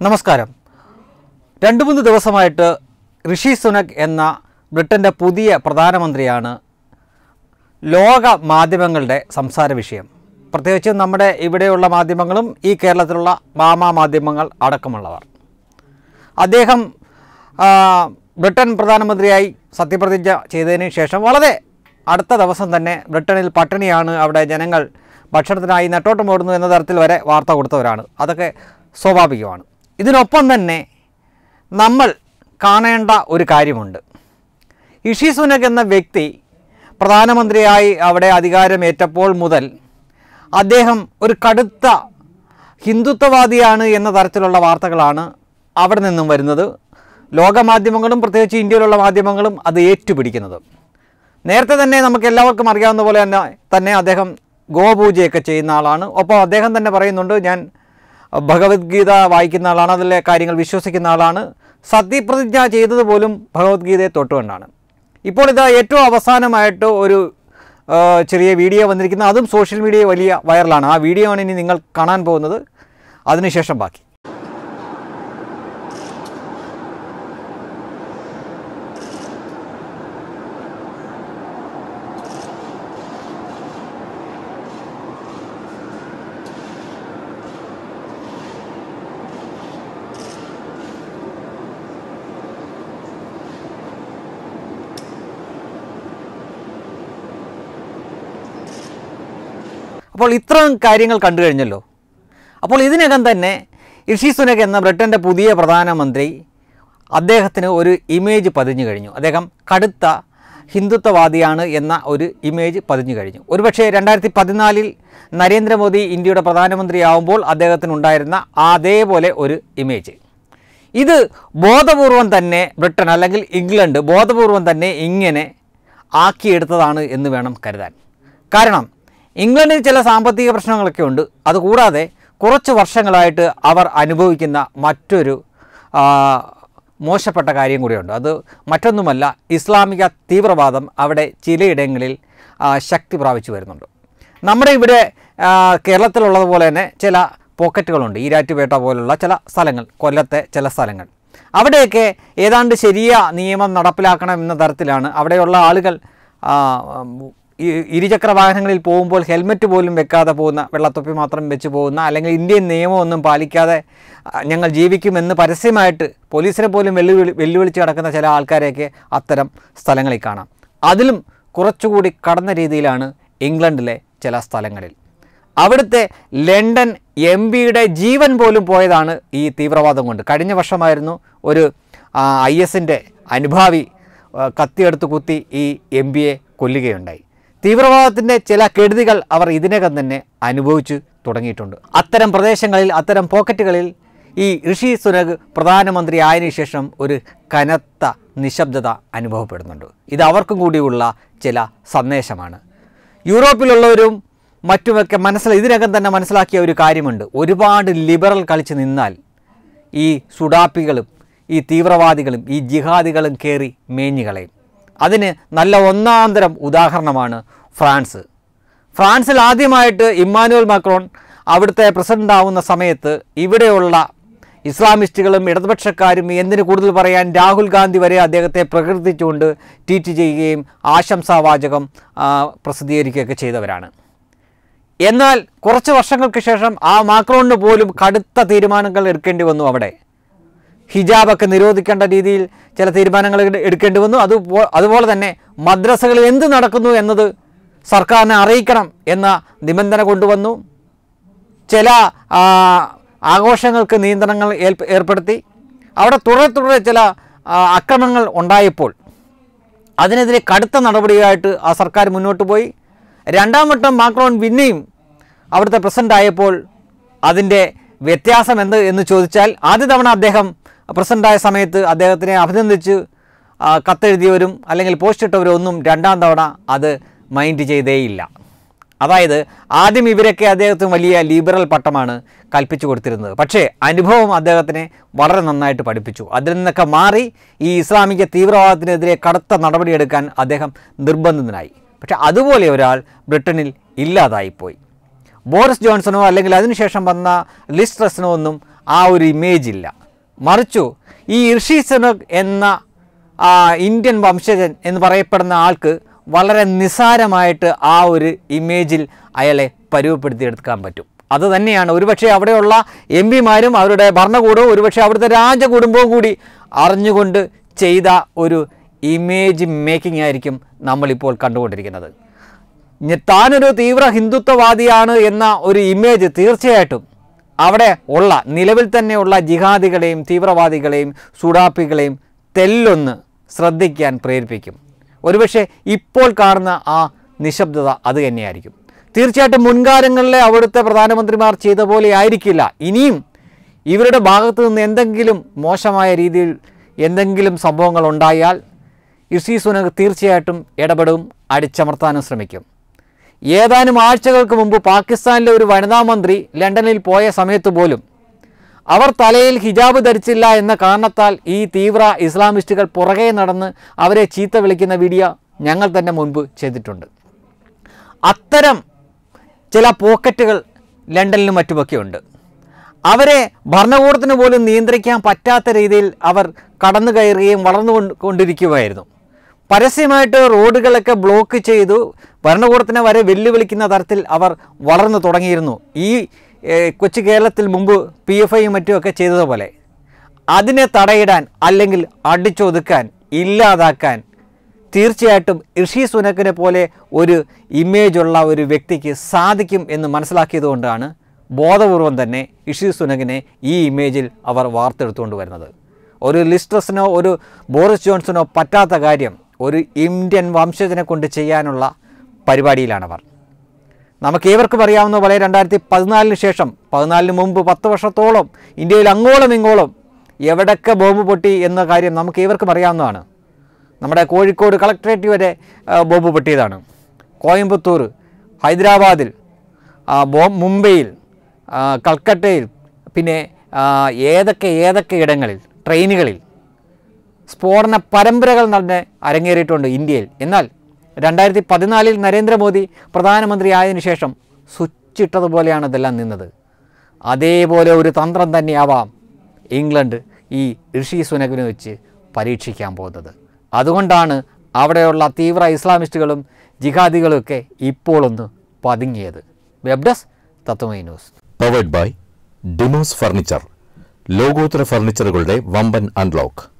നമസ്കാരം രണ്ട് മൂന്ന് ദിവസമായിട്ട് ഋഷി സുനക് എന്ന ബ്രിട്ടൻ്റെ പുതിയ പ്രധാനമന്ത്രിയാണ് ലോക മാധ്യമങ്ങളുടെ സംസാര വിഷയം പ്രത്യേകിച്ച് നമ്മുടെ ഇവിടെയുള്ള മാധ്യമങ്ങളും ഈ കേരളത്തിലുള്ള മാമാ മാധ്യമങ്ങൾ അടക്കമുള്ളവർ അദ്ദേഹം ആ, ബ്രിട്ടൻ പ്രധാനമന്ത്രിയായി സത്യപ്രതിജ്ഞ ചെയ്തതിന് ശേഷം വളരെ അടുത്ത ദിവസം തന്നെ ബ്രിട്ടനിൽ പട്ടിണിയാണ് അവിടെ ജനങ്ങൾ ഭക്ഷണത്തിനായി നെട്ടോട്ടം ഓടുന്നു എന്ന തരത്തിൽ വരെ വാർത്ത കൊടുത്തവരാണ് അതൊക്കെ സ്വാഭാവികമാണ് ഇതിനൊപ്പം തന്നെ നമ്മൾ കാണേണ്ട ഒരു കാര്യമുണ്ട് ഇഷി സുനക് എന്ന വ്യക്തി പ്രധാനമന്ത്രിയായി അവിടെ അധികാരമേറ്റപ്പോൾ മുതൽ അദ്ദേഹം ഒരു കടുത്ത ഹിന്ദുത്വവാദിയാണ് എന്ന തരത്തിലുള്ള വാർത്തകളാണ് അവിടെ നിന്നും വരുന്നത് ലോകമാധ്യമങ്ങളും പ്രത്യേകിച്ച് ഇന്ത്യയിലുള്ള മാധ്യമങ്ങളും അത് ഏറ്റുപിടിക്കുന്നത് നേരത്തെ തന്നെ നമുക്ക് എല്ലാവർക്കും അറിയാവുന്ന പോലെ തന്നെ തന്നെ അദ്ദേഹം ഗോപൂജയൊക്കെ ചെയ്യുന്ന ആളാണ് ഒപ്പം അദ്ദേഹം തന്നെ പറയുന്നുണ്ട് ഞാൻ ഭഗവത്ഗീത വായിക്കുന്ന ആളാണ് അതിലെ കാര്യങ്ങൾ വിശ്വസിക്കുന്ന ആളാണ് സത്യപ്രതിജ്ഞ ചെയ്തത് പോലും ഭഗവത്ഗീതയെ തൊട്ടുകൊണ്ടാണ് ഇപ്പോൾ ഇത് ഏറ്റവും അവസാനമായിട്ട് ഒരു ആ, ചെറിയ വീഡിയോ വന്നിരിക്കുന്ന അതും സോഷ്യൽ മീഡിയ വലിയ വൈറലാണ് ആ വീഡിയോ ആണ് ഇനി നിങ്ങൾ കാണാൻ പോകുന്നത് അതിനുശേഷം ബാക്കി അപ്പോൾ ഇത്രയും കാര്യങ്ങൾ കണ്ടു കഴിഞ്ഞല്ലോ അപ്പോൾ ഇതിനകം തന്നെ ഋഷി സുനക് എന്ന ബ്രിട്ടൻ്റെ പുതിയ പ്രധാനമന്ത്രി അദ്ദേഹത്തിന് ഒരു ഇമേജ് പതിഞ്ഞു കഴിഞ്ഞു അദ്ദേഹം കടുത്ത ഹിന്ദുത്വവാദിയാണ് എന്ന ഒരു ഇമേജ് പതിഞ്ഞു കഴിഞ്ഞു ഒരുപക്ഷെ രണ്ടായിരത്തി പതിനാലിൽ നരേന്ദ്രമോദി ഇന്ത്യയുടെ പ്രധാനമന്ത്രിയാവുമ്പോൾ അദ്ദേഹത്തിനുണ്ടായിരുന്ന അതേപോലെ ഒരു ഇമേജ് ഇത് ബോധപൂർവം തന്നെ ബ്രിട്ടൻ അല്ലെങ്കിൽ ഇംഗ്ലണ്ട് ബോധപൂർവം തന്നെ ഇങ്ങനെ ആക്കിയെടുത്തതാണ് എന്ന് വേണം കരുതാൻ കാരണം ഇംഗ്ലണ്ടിൽ ചില സാമ്പത്തിക പ്രശ്നങ്ങളൊക്കെ ഉണ്ട് അതുകൂടാതെ കുറച്ച് വർഷങ്ങളായിട്ട് അവർ അനുഭവിക്കുന്ന മറ്റൊരു ആ, മോശപ്പെട്ട കാര്യം കൂടിയുണ്ട് അത് മറ്റൊന്നുമല്ല ഇസ്ലാമിക തീവ്രവാദം അവിടെ ചിലയിടങ്ങളിൽ ആ, ശക്തി പ്രാപിച്ചു വരുന്നുണ്ട് നമ്മുടെ ഇവിടെ ആ, കേരളത്തിലുള്ളതുപോലെ തന്നെ ചില പോക്കറ്റുകളുണ്ട് ഈരാറ്റുപേട്ട പോലുള്ള ചില സ്ഥലങ്ങൾ കൊല്ലത്തെ ചില സ്ഥലങ്ങൾ അവിടെയൊക്കെ ഏതാണ്ട് ശരിയ നിയമം നടപ്പിലാക്കണം എന്ന തരത്തിലാണ് അവിടെയുള്ള ആളുകൾ ആ, ഈ ഇരുചക്ര വാഹനങ്ങളിൽ പോകുമ്പോൾ ഹെൽമെറ്റ് പോലും വെക്കാതെ പോകുന്ന വെള്ളത്തൊപ്പി മാത്രം വെച്ച് പോകുന്ന അല്ലെങ്കിൽ ഇന്ത്യൻ നിയമമൊന്നും പാലിക്കാതെ ആ, ഞങ്ങൾ ജീവിക്കുമെന്ന് പരസ്യമായിട്ട് പോലീസിനെ പോലും വെല്ലുവിളി വെല്ലുവിളിച്ച് കിടക്കുന്ന ചില ആൾക്കാരെയൊക്കെ അത്തരം സ്ഥലങ്ങളിൽ കാണാം അതിലും കുറച്ചുകൂടി കടന്ന രീതിയിലാണ് ഇംഗ്ലണ്ടിലെ ചില സ്ഥലങ്ങളിൽ അവിടുത്തെ ലണ്ടൻ എം പിയുടെ ജീവൻ പോലും പോയതാണ് ഈ തീവ്രവാദം കൊണ്ട് കഴിഞ്ഞ വർഷമായിരുന്നു ഒരു ഐ എസിൻ്റെ അനുഭാവി ആ, കത്തിയെടുത്ത് കുത്തി ഈ എം പിയെ കൊല്ലുകയുണ്ടായി തീവ്രവാദത്തിൻ്റെ ചില കെടുതികൾ അവർ ഇതിനകം തന്നെ അനുഭവിച്ചു തുടങ്ങിയിട്ടുണ്ട് അത്തരം പ്രദേശങ്ങളിൽ അത്തരം പോക്കറ്റുകളിൽ ഈ ഋഷി സുനക് പ്രധാനമന്ത്രി ആയതിനു ശേഷം ഒരു കനത്ത നിശബ്ദത അനുഭവപ്പെടുന്നുണ്ട് ഇത് അവർക്കും കൂടിയുള്ള ചില സന്ദേശമാണ് യൂറോപ്പിലുള്ളവരും മറ്റുമൊക്കെ മനസ്സിൽ ഇതിനകം തന്നെ മനസ്സിലാക്കിയ ഒരു കാര്യമുണ്ട് ഒരുപാട് ലിബറൽ കളിച്ച് നിന്നാൽ ഈ സുഡാപ്പികളും ഈ തീവ്രവാദികളും ഈ ജിഹാദികളും കയറി മേഞ്ഞുകളയും അതിന് നല്ല ഒന്നാന്തരം ഉദാഹരണമാണ് ഫ്രാൻസ് ഫ്രാൻസിൽ ആദ്യമായിട്ട് ഇമ്മാനുവൽ മാക്രോൺ അവിടുത്തെ പ്രസിഡന്റ് ആവുന്ന സമയത്ത് ഇവിടെയുള്ള ഇസ്ലാമിസ്റ്റുകളും ഇടതുപക്ഷക്കാരും എന്തിന് കൂടുതൽ പറയാൻ രാഹുൽ ഗാന്ധി വരെ അദ്ദേഹത്തെ പ്രകീർത്തിച്ചുകൊണ്ട് ട്വീറ്റ് ചെയ്യുകയും ആശംസാവാചകം ആ, പ്രസിദ്ധീകരിക്കുകയൊക്കെ ചെയ്തവരാണ് എന്നാൽ കുറച്ച് വർഷങ്ങൾക്ക് ശേഷം ആ മാക്രോണിന് പോലും കടുത്ത തീരുമാനങ്ങൾ എടുക്കേണ്ടി വന്നു അവിടെ ഹിജാബൊക്കെ നിരോധിക്കേണ്ട രീതിയിൽ ചില തീരുമാനങ്ങൾ എടു- എടുക്കേണ്ടി വന്നു അത് അതുപോലെ തന്നെ മദ്രസകളിൽ എന്ത് നടക്കുന്നു എന്നത് സർക്കാരിനെ അറിയിക്കണം എന്ന നിബന്ധന കൊണ്ടുവന്നു ചില ആ, ആഘോഷങ്ങൾക്ക് നിയന്ത്രണങ്ങൾ ഏൽപ്പ- ഏർപ്പെടുത്തി അവിടെ തുടരെ തുടരെ ചില ആ, അക്രമങ്ങൾ ഉണ്ടായപ്പോൾ അതിനെതിരെ കടുത്ത നടപടിയായിട്ട് ആ സർക്കാർ മുന്നോട്ട് പോയി രണ്ടാം വട്ടം മാക്രോൺ പിന്നെയും അവിടുത്തെ പ്രസിഡന്റ് ആയപ്പോൾ അതിൻ്റെ വ്യത്യാസം എന്ത് എന്ന് ചോദിച്ചാൽ ആദ്യ തവണ അദ്ദേഹം പ്രസിഡൻ്റായ സമയത്ത് അദ്ദേഹത്തിനെ അഭിനന്ദിച്ച് ആ, കത്തെഴുതിയവരും അല്ലെങ്കിൽ പോസ്റ്റ് ഇട്ടവരും ഒന്നും രണ്ടാം തവണ അത് മൈൻഡ് ചെയ്തേയില്ല അതായത് ആദ്യം ഇവരൊക്കെ അദ്ദേഹത്തിന് വലിയ ലിബറൽ പട്ടമാണ് കൽപ്പിച്ചു കൊടുത്തിരുന്നത് പക്ഷേ അനുഭവം അദ്ദേഹത്തിനെ വളരെ നന്നായിട്ട് പഠിപ്പിച്ചു അതിൽ നിന്നൊക്കെ മാറി ഈ ഇസ്ലാമിക തീവ്രവാദത്തിനെതിരെ കടുത്ത നടപടിയെടുക്കാൻ അദ്ദേഹം നിർബന്ധിതനായി പക്ഷേ അതുപോലെ ഒരാൾ ബ്രിട്ടനിൽ ഇല്ലാതായിപ്പോയി ബോറിസ് ജോൺസണോ അല്ലെങ്കിൽ അതിനുശേഷം വന്ന ലിസ് ട്രസിനോ ഒന്നും ആ ഒരു ഇമേജ് ഇല്ല മറിച്ചു ഈ ഇർഷി സുനക് എന്ന ആ, ഇന്ത്യൻ വംശജൻ എന്ന് പറയപ്പെടുന്ന ആൾക്ക് വളരെ നിസ്സാരമായിട്ട് ആ ഒരു ഇമേജിൽ അയാളെ പരുവപ്പെടുത്തിയെടുക്കാൻ പറ്റും അത് തന്നെയാണ് ഒരുപക്ഷെ അവിടെയുള്ള എം പിമാരും അവരുടെ ഭരണകൂടവും ഒരുപക്ഷെ അവിടുത്തെ രാജകുടുംബവും കൂടി അറിഞ്ഞുകൊണ്ട് ചെയ്ത ഒരു ഇമേജ് മേക്കിംഗ് ആയിരിക്കും നമ്മളിപ്പോൾ കണ്ടുകൊണ്ടിരിക്കുന്നത് ഇനി താനൊരു തീവ്ര ഹിന്ദുത്വവാദിയാണ് എന്ന ഒരു ഇമേജ് തീർച്ചയായിട്ടും അവിടെ ഉള്ള നിലവിൽ തന്നെയുള്ള ജിഹാദികളെയും തീവ്രവാദികളെയും സുഡാപ്പികളെയും തെല്ലൊന്ന് ശ്രദ്ധിക്കാൻ പ്രേരിപ്പിക്കും ഒരുപക്ഷെ ഇപ്പോൾ കാണുന്ന ആ നിശബ്ദത അത് തന്നെയായിരിക്കും തീർച്ചയായിട്ടും മുൻകാലങ്ങളിലെ അവിടുത്തെ പ്രധാനമന്ത്രിമാർ ചെയ്ത പോലെ ആയിരിക്കില്ല ഇനിയും ഇവരുടെ ഭാഗത്തു നിന്ന് എന്തെങ്കിലും മോശമായ രീതിയിൽ എന്തെങ്കിലും സംഭവങ്ങൾ ഉണ്ടായാൽ ഇർഷി സുനക് തീർച്ചയായിട്ടും ഇടപെടും അടിച്ചമർത്താനും ശ്രമിക്കും ഏതാനും ആഴ്ചകൾക്ക് മുമ്പ് പാകിസ്ഥാനിലെ ഒരു വനിതാ മന്ത്രി ലണ്ടനിൽ പോയ സമയത്ത് പോലും അവർ തലയിൽ ഹിജാബ് ധരിച്ചില്ല എന്ന കാരണത്താൽ ഈ തീവ്ര ഇസ്ലാമിസ്റ്റുകൾ പുറകെ നടന്ന് അവരെ ചീത്ത വിളിക്കുന്ന വീഡിയോ ഞങ്ങൾ തന്നെ മുൻപ് ചെയ്തിട്ടുണ്ട് അത്തരം ചില പോക്കറ്റുകൾ ലണ്ടനിലും മറ്റുമൊക്കെ ഉണ്ട് അവരെ ഭരണകൂടത്തിന് പോലും നിയന്ത്രിക്കാൻ പറ്റാത്ത രീതിയിൽ അവർ കടന്നു കയറുകയും വളർന്നു കൊണ്ട് കൊണ്ടിരിക്കുകയായിരുന്നു പരസ്യമായിട്ട് റോഡുകളൊക്കെ ബ്ലോക്ക് ചെയ്തു ഭരണകൂടത്തിനെ വരെ വെല്ലുവിളിക്കുന്ന തരത്തിൽ അവർ വളർന്നു തുടങ്ങിയിരുന്നു ഈ ഏഹ്, കൊച്ചു കേരളത്തിൽ മുമ്പ് പി എഫ് ഐയും മറ്റുമൊക്കെ ചെയ്തതുപോലെ അതിനെ തടയിടാൻ അല്ലെങ്കിൽ അടിച്ചൊതുക്കാൻ ഇല്ലാതാക്കാൻ തീർച്ചയായിട്ടും ഋഷി സുനക്കിനെ പോലെ ഒരു ഇമേജുള്ള ഒരു വ്യക്തിക്ക് സാധിക്കും എന്ന് മനസ്സിലാക്കിയതുകൊണ്ടാണ് ബോധപൂർവം തന്നെ ഋഷി സുനകിനെ ഈ ഇമേജിൽ അവർ വാർത്തെടുത്തുകൊണ്ട് വരുന്നത് ഒരു ലിസ്ട്രസിനോ ഒരു ബോറിസ് ജോൺസണോ പറ്റാത്ത കാര്യം ഒരു ഇന്ത്യൻ വംശജനെ കൊണ്ട് ചെയ്യാനുള്ള പരിപാടിയിലാണവർ നമുക്ക് ഏവർക്കും അറിയാവുന്ന പോലെ രണ്ടായിരത്തി പതിനാലിന് ശേഷം പതിനാലിന് മുമ്പ് പത്ത് വർഷത്തോളം ഇന്ത്യയിൽ അങ്ങോളം ഇങ്ങോളം എവിടൊക്കെ ബോംബ് പൊട്ടി എന്ന കാര്യം നമുക്ക് ഏവർക്കും അറിയാവുന്നതാണ് നമ്മുടെ കോഴിക്കോട് കളക്ട്രേറ്റ് വരെ ആ, ബോംബ് പൊട്ടിയതാണ് കോയമ്പത്തൂർ ഹൈദരാബാദിൽ ആ, ബോ മുംബൈയിൽ ആ, കൽക്കട്ടയിൽ പിന്നെ ആ, ഏതൊക്കെ ഏതൊക്കെ ഇടങ്ങളിൽ ട്രെയിനുകളിൽ സ്ഫോടന പരമ്പരകൾ നടന്ന് അരങ്ങേറിയിട്ടുണ്ട് ഇന്ത്യയിൽ എന്നാൽ രണ്ടായിരത്തി പതിനാലിൽ നരേന്ദ്രമോദി പ്രധാനമന്ത്രി ആയതിനു ശേഷം സ്വിച്ചിട്ടതുപോലെയാണ് ഇതെല്ലാം നിന്നത് അതേപോലെ ഒരു തന്ത്രം തന്നെയാവാം ഇംഗ്ലണ്ട് ഈ ഋഷി സുനകിനെ വെച്ച് പരീക്ഷിക്കാൻ പോകുന്നത് അതുകൊണ്ടാണ് അവിടെയുള്ള തീവ്ര ഇസ്ലാമിസ്റ്റുകളും ജിഹാദികളും ഒക്കെ ഇപ്പോഴൊന്ന് പതുങ്ങിയത് web desk Tatwamayi news powered by Demos furniture ലോകോത്തര ഫർണിച്ചറുകളുടെ വമ്പൻ അൺലോക്ക്